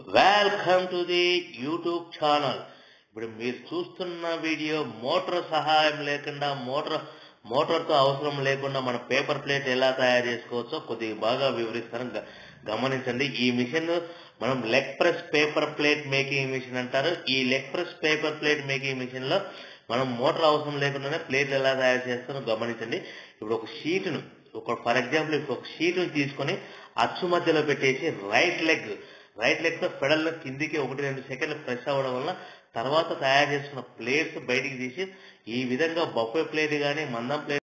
welcome to the YouTube channel ఇప్పుడు మీరు చూస్తున్న వీడియో మోటార్ సహాయం లేకుండా మోటార్ మోటార్తో అవసరం లేకుండా మన పేపర్ ప్లేట్ ఎలా తయారు చేసుకోవచ్చో కొద్దిగా బాగా వివరిస్తాను గ- గమనించండి ఈ మిషన్ మనం leg press paper plate making machine అంటారు ఈ leg press paper plate making machine లో మనం మోటార్ అవసరం లేకుండానే ప్లేట్లు ఎలా తయారు చేస్తారో గమనించండి ఇప్పుడు ఒక షీట్ను ఒక ఫర్ ఎగ్జాంపుల్ ఇప్పుడు ఒక షీట్ను తీసుకొని అచ్చు మధ్యలో పెట్టేసి రైట్ లెగ్ రైట్ లెగ్ తో పెడల్ కిందికి ఒకటి రెండు సెకండ్లు ప్రెస్ అవ్వడం వల్ల తర్వాత తయారు చేసుకున్న ప్లేట్స్ బయటికి తీసి ఈ విధంగా బొఫే ప్లేట్ కానీ మందం ప్లేట్